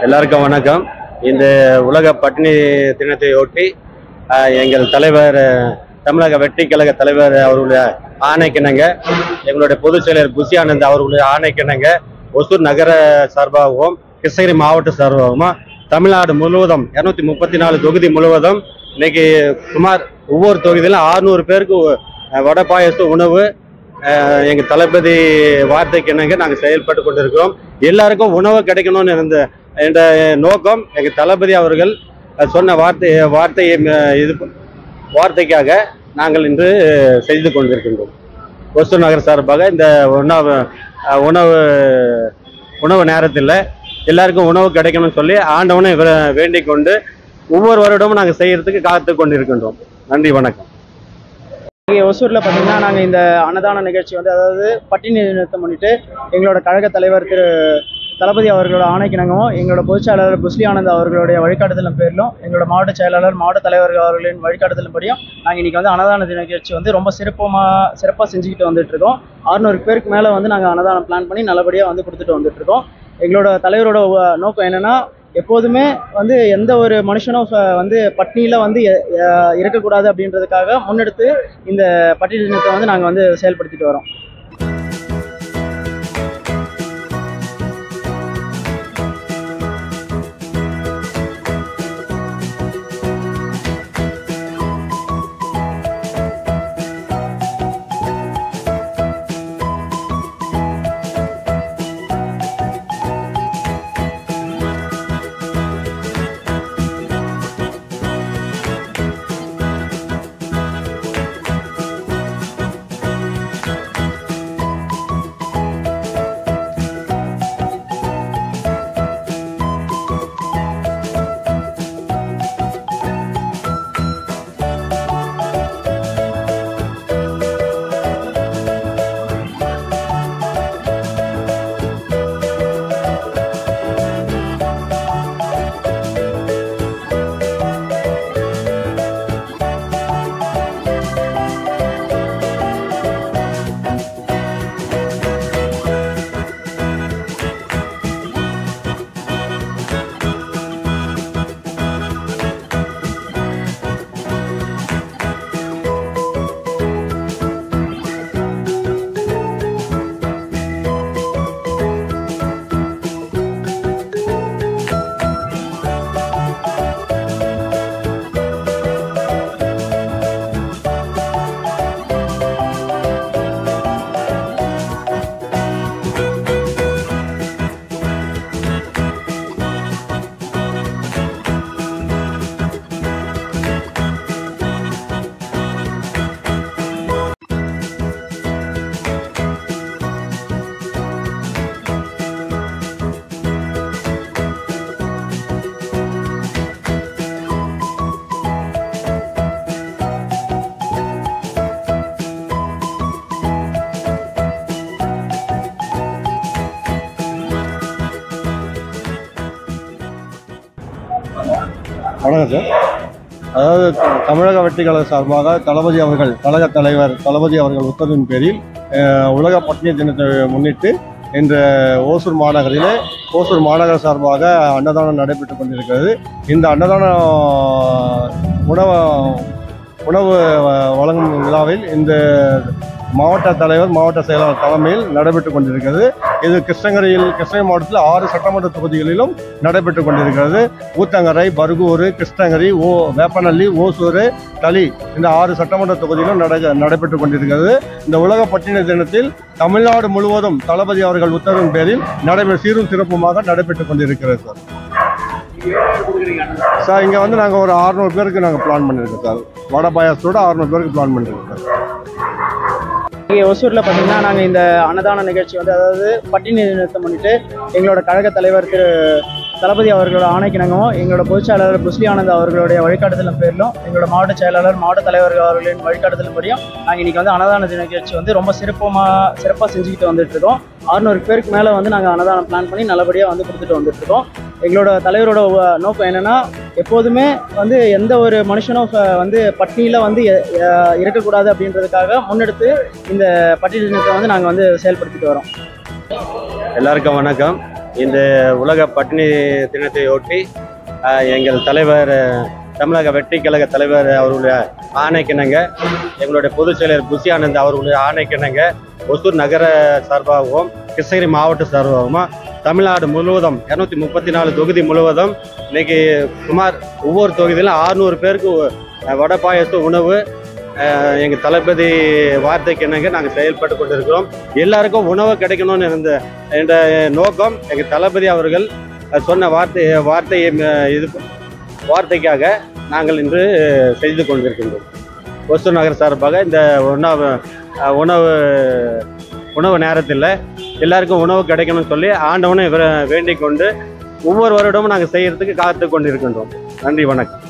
எல்லாருக்கும் வணக்கம் இந்த உலக பட்டினி தினத்தை ஒட்டி ஆஹ், எங்கள் தலைவர் அஹ், தமிழக வெற்றி கழக தலைவர் அவர்களுடைய ஆணைக்கிணங்க எங்களுடைய பொதுச் செயலர் புசி ஆனந்த் அவர்களுடைய ஆணைக்கிணங்க ஒசூர் நகர சார்பாகவும் கிருஷ்ணகிரி மாவட்ட சார்பாகவும் தமிழ்நாடு முழுவதும் இரநூத்தி முப்பத்தி நாலு தொகுதி முழுவதும் இன்னைக்கு சுமார் ஒவ்வொரு தொகுதியிலும் ஆறுநூறு பேருக்கு அஹ், வடை பாயசம் உணவு அஹ், எங்க தளபதி வார்த்தைக்கு இணங்க நாங்கள் செயல்பட்டு கொண்டிருக்கிறோம் எல்லாருக்கும் உணவு கிடைக்கணும்னு இருந்த என்ற நோக்கம் எங்க தளபதி அவர்கள் அஹ், சொன்ன வார்த்தை வார்த்தையை அஹ், இது வார்த்தைக்காக நாங்கள் இன்று செய்து கொண்டிருக்கின்றோம் ஒசூர் நகர் சார்பாக இந்த உணவு அஹ், உணவு உணவு நேரத்தில் எல்லாருக்கும் உணவு கிடைக்கணும்னு சொல்லி ஆண்டவனை வே- வேண்டிக் கொண்டு ஒவ்வொரு வருடமும் நாங்கள் செய்யறதுக்கு காத்து கொண்டிருக்கின்றோம் நன்றி வணக்கம் இங்கே ஒசூரில் பார்த்தீங்கன்னா நாங்கள் இந்த அன்னதான நிகழ்ச்சி வந்து அதாவது பட்டினி நிறுத்த முன்னிட்டு எங்களோட கழக தலைவர் திரு தளபதி அவர்களோட ஆணைக்கிணங்கவும் எங்களோட பொதுச் செயலாளர் புஸ்லி ஆனந்த் அவர்களுடைய வழிகாட்டுதலின் பேரிலும் எங்களோட மாவட்ட செயலாளர் மாவட்ட தலைவர்கள் அவர்களின் வழிகாட்டுதலின் படியும் நாங்கள் இன்னைக்கு வந்து அன்னதான நிகழ்ச்சி வந்து ரொம்ப சிறப்பமாக சிறப்பாக செஞ்சுக்கிட்டு வந்துட்டு இருக்கோம் அறுநூறு பேருக்கு மேலே வந்து நாங்கள் அன்னதானம் பிளான் பண்ணி நல்லபடியாக வந்து கொடுத்துட்டு வந்துட்டு இருக்கோம் எங்களோட தலைவரோட உ- நோக்கம் என்னன்னா எப்போதுமே வந்து எந்த ஒரு மனுஷனும் ச- வந்து பட்னியில் வந்து எ- எ- இருக்கக்கூடாது அப்படின்றதுக்காக முன்னெடுத்து இந்த பட்டியல் தினத்தை வந்து நாங்கள் வந்து செயல்படுத்திட்டு வரோம் வணக்கம் சார் அதாவது த- தமிழக வெற்றி கழக சார்பாக தளபதி அவர்கள் கழக தலைவர் தளபதி அவர்கள் உத்தரவின் பேரில் அஹ், உலக பட்டினி தினத்தை முன்னிட்டு இன்று ஓசூர் மாநகரிலே ஓசூர் மாநகர சார்பாக அன்னதானம் நடைபெற்றுக் கொண்டிருக்கிறது இந்த அன்னதான உணவு உணவு வ- வழங்கும் விழாவில் இந்த மாவட்ட தலைவர் மாவட்ட செயலாளர் தலைமையில் நடைபெற்றுக் கொண்டிருக்கிறது இது கிருஷ்ணகிரியில் கிருஷ்ணகிரி மாவட்டத்தில் ஆறு சட்டமன்ற தொகுதிகளிலும் நடைபெற்றுக் கொண்டிருக்கிறது ஊத்தங்கரை பர்கூர் கிருஷ்ணகிரி ஓ வேப்பநல்லி ஓசூர் களி இந்த ஆறு சட்டமன்ற தொகுதியிலும் நட நடைபெற்றுக் கொண்டிருக்கிறது இந்த உலக பட்டின தினத்தில் தமிழ்நாடு முழுவதும் தளபதி அவர்கள் உத்தரவின் பேரில் நடைபெற சீரும் சிறப்புமாக நடைபெற்றுக் கொண்டிருக்கிறது சார் சார் இங்கே வந்து நாங்கள் ஒரு அறுநூறு பேருக்கு நாங்கள் பிளான் பண்ணியிருக்கோம் சார் வடை பாயாசத்தோட அறுநூறு பேருக்கு பிளான் பண்ணியிருக்கோம் சார் இங்கே ஒசூரில் பார்த்தீங்கன்னா நாங்கள் இந்த அன்னதான நிகழ்ச்சி வந்து அதாவது பட்டினி நிறுத்த முன்னிட்டு எங்களோட கழக தலைவர் திரு தளபதி அவர்களோட ஆணைக்கிணங்கவும் எங்களோட பொதுச் செயலாளர் புஸ்லி ஆனந்த் அவர்களுடைய வழிகாட்டுதலின் பேரிலும் எங்களோட மாவட்ட செயலாளர் மாவட்ட தலைவர்கள் அவர்களின் வழிகாட்டுதலின் படியும் நாங்கள் இன்னைக்கு வந்து அன்னதான நிகழ்ச்சி வந்து ரொம்ப சிறப்பமாக சிறப்பாக செஞ்சுக்கிட்டு வந்துட்டு இருக்கோம் அறுநூறு பேருக்கு மேலே வந்து நாங்கள் அன்னதானம் பிளான் பண்ணி நல்லபடியாக வந்து கொடுத்துட்டு வந்துட்டு இருக்கோம் எங்களோட தலைவரோட உ- நோக்கம் என்னன்னா எப்போதுமே வந்து எந்த ஒரு மனுஷனும் ச- வந்து பட்னியில் வந்து எ- எ- இருக்கக்கூடாது அப்படின்றதுக்காக முன்னெடுத்து இந்த பட்டியல் தினத்தை வந்து நாங்கள் வந்து செயல்படுத்திட்டு வரோம் எல்லாருக்கும் வணக்கம் இந்த உலக பட்டினி தினத்தையொட்டி ஆஹ், எங்கள் தலைவர் அஹ், தமிழக வெற்றி கழக தலைவர் அவர்களுடைய ஆணைக்கிணங்க எங்களுடைய பொதுச் செயலர் புசி ஆனந்த் அவர்களுடைய ஆணைக்கிணங்க ஒசூர் நகர சார்பாகவும் கிருஷ்ணகிரி மாவட்ட சார்பாகவும் தமிழ்நாடு முழுவதும் இரநூத்தி முப்பத்தி நாலு தொகுதி முழுவதும் இன்னைக்கு சுமார் ஒவ்வொரு தொகுதியிலும் ஆறுநூறு பேருக்கு அஹ், வடை பாயசம் உணவு அஹ், எங்க தளபதி வார்த்தைக்கு என்னங்க நாங்கள் செயல்பட்டு கொண்டிருக்கிறோம் எல்லாருக்கும் உணவு கிடைக்கணும்னு இருந்த என்ற நோக்கம் எங்க தளபதி அவர்கள் அஹ், சொன்ன வார்த்தை வார்த்தையை அஹ், இது வார்த்தைக்காக நாங்கள் இன்று செய்து கொண்டிருக்கின்றோம் ஒசூர் நகர் சார்பாக இந்த உணவு அஹ், உணவு உணவு நேரத்தில் எல்லாருக்கும் உணவு கிடைக்கணும்னு சொல்லி ஆண்டவனை வேண்டிக் கொண்டு ஒவ்வொரு வருடமும் நாங்கள் செய்யறதுக்கு காத்து கொண்டிருக்கின்றோம் நன்றி வணக்கம்